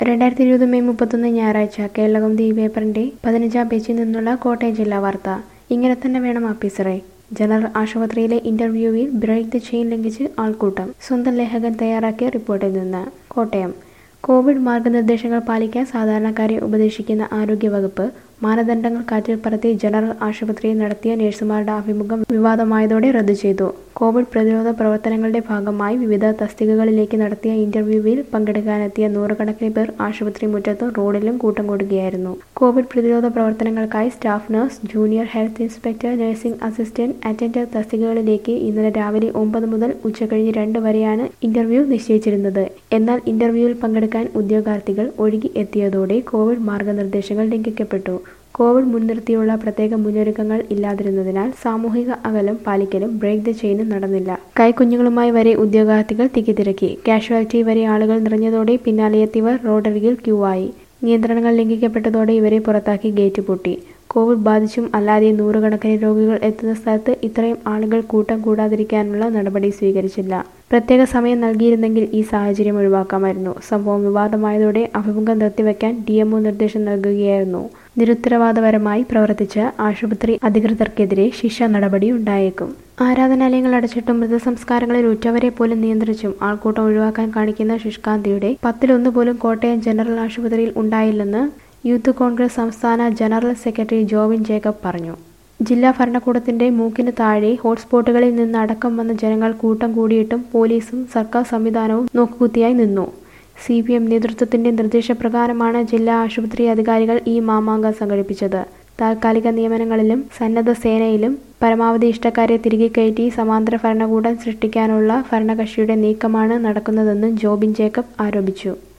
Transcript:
രണ്ടായിരത്തി ഇരുപത് മെയ് മുപ്പത്തൊന്ന് ഞായറാഴ്ച കേരളകൗമുദി പേപ്പറിന്റെ പതിനഞ്ചാം പേജിൽ നിന്നുള്ള കോട്ടയം ജില്ലാ വാർത്ത ഇങ്ങനെ തന്നെ വേണം ഓഫീസറെ ജനറൽ ആശുപത്രിയിലെ ഇന്റർവ്യൂവിൽ ബ്രേക്ക് ദ ചെയിൻ ലംഘിച്ച് ആൾക്കൂട്ടം സ്വന്തം ലേഖകൻ തയ്യാറാക്കിയ റിപ്പോർട്ടിൽ നിന്ന് കോട്ടയം കോവിഡ് മാർഗനിർദ്ദേശങ്ങൾ പാലിക്കാൻ സാധാരണക്കാരെ ഉപദേശിക്കുന്ന ആരോഗ്യവകുപ്പ് മാനദണ്ഡങ്ങൾ കാറ്റിൽ പറത്തി ജനറൽ ആശുപത്രിയിൽ നടത്തിയ നഴ്സുമാരുടെ അഭിമുഖം വിവാദമായതോടെ റദ്ദു ചെയ്തു കോവിഡ് പ്രതിരോധ പ്രവർത്തനങ്ങളുടെ ഭാഗമായി വിവിധ തസ്തികകളിലേക്ക് നടത്തിയ ഇന്റർവ്യൂവിൽ പങ്കെടുക്കാനെത്തിയ നൂറുകണക്കിന് പേർ ആശുപത്രി മുറ്റത്തും റോഡിലും കൂട്ടം കൂടുകയായിരുന്നു കോവിഡ് പ്രതിരോധ പ്രവർത്തനങ്ങൾക്കായി staff nurse junior health inspector nursing assistant attender തസ്തികകളിലേക്ക് ഇന്നലെ രാവിലെ ഒമ്പത് മുതൽ ഉച്ചകഴിഞ്ഞ് രണ്ട് വരെയാണ് ഇന്റർവ്യൂ നിശ്ചയിച്ചിരുന്നത് എന്നാൽ ഇന്റർവ്യൂവിൽ പങ്കെടുക്കാൻ ഉദ്യോഗാർത്ഥികൾ ഒഴുകി എത്തിയതോടെ കോവിഡ് മാർഗനിർദ്ദേശങ്ങൾ ലംഘിക്കപ്പെട്ടു കോവിഡ് മുൻനിർത്തിയുള്ള പ്രത്യേക മുന്നൊരുക്കങ്ങൾ ഇല്ലാതിരുന്നതിനാൽ സാമൂഹിക അകലം പാലിക്കലും ബ്രേക്ക് ദ ചെയിനും നടന്നില്ല കൈക്കുഞ്ഞുങ്ങളുമായി വരെ ഉദ്യോഗാർത്ഥികൾ തിക്കിത്തിരക്കി കാഷ്വാലിറ്റി വരെ ആളുകൾ നിറഞ്ഞതോടെ പിന്നാലെയെത്തിയവർ റോഡരികിൽ ക്യൂ ആയി നിയന്ത്രണങ്ങൾ ലംഘിക്കപ്പെട്ടതോടെ ഇവരെ പുറത്താക്കി ഗേറ്റ് പൂട്ടി കോവിഡ് ബാധിച്ചും അല്ലാതെ നൂറുകണക്കിന് രോഗികൾ എത്തുന്ന സ്ഥലത്ത് ഇത്രയും ആളുകൾ കൂട്ടം കൂടാതിരിക്കാനുള്ള നടപടി സ്വീകരിച്ചില്ല പ്രത്യേക സമയം നൽകിയിരുന്നെങ്കിൽ ഈ സാഹചര്യം ഒഴിവാക്കാമായിരുന്നു സംഭവം വിവാദമായതോടെ അഭിമുഖം നിർത്തിവെക്കാൻ ഡി എംഒ നിർദ്ദേശം നൽകുകയായിരുന്നു നിരുത്തരവാദപരമായി പ്രവർത്തിച്ച ആശുപത്രി അധികൃതർക്കെതിരെ ശിക്ഷ നടപടി ഉണ്ടായേക്കും ആരാധനാലയങ്ങൾ അടച്ചിട്ടും മൃതസംസ്കാരങ്ങളിൽ ഉറ്റവരെ പോലും നിയന്ത്രിച്ചും ആൾക്കൂട്ടം ഒഴിവാക്കാൻ കാണിക്കുന്ന ശുഷ്കാന്തിയുടെ പത്തിലൊന്ന് പോലും കോട്ടയം ജനറൽ ആശുപത്രിയിൽ ഉണ്ടായില്ലെന്ന് യൂത്ത് കോൺഗ്രസ് സംസ്ഥാന ജനറൽ സെക്രട്ടറി ജോവിൻ ജേക്കബ് പറഞ്ഞു ജില്ലാ ഭരണകൂടത്തിന്റെ മൂക്കിന് താഴെ ഹോട്ട്സ്പോട്ടുകളിൽ നിന്ന് അടക്കം വന്ന ജനങ്ങൾ കൂട്ടം കൂടിയിട്ടും പോലീസും സർക്കാർ സംവിധാനവും നോക്കുകുത്തിയായി നിന്നു സി പി എം നേതൃത്വത്തിന്റെ നിർദ്ദേശപ്രകാരമാണ് ജില്ലാ ആശുപത്രി അധികാരികൾ ഈ മാമാങ്കം സംഘടിപ്പിച്ചത് താൽക്കാലിക നിയമനങ്ങളിലും സന്നദ്ധ സേനയിലും പരമാവധി ഇഷ്ടക്കാരെ തിരികെ കയറ്റി സമാന്തര ഭരണകൂടം സൃഷ്ടിക്കാനുള്ള ഭരണകക്ഷിയുടെ നീക്കമാണ് നടക്കുന്നതെന്നും ജോബിൻ ജേക്കബ് ആരോപിച്ചു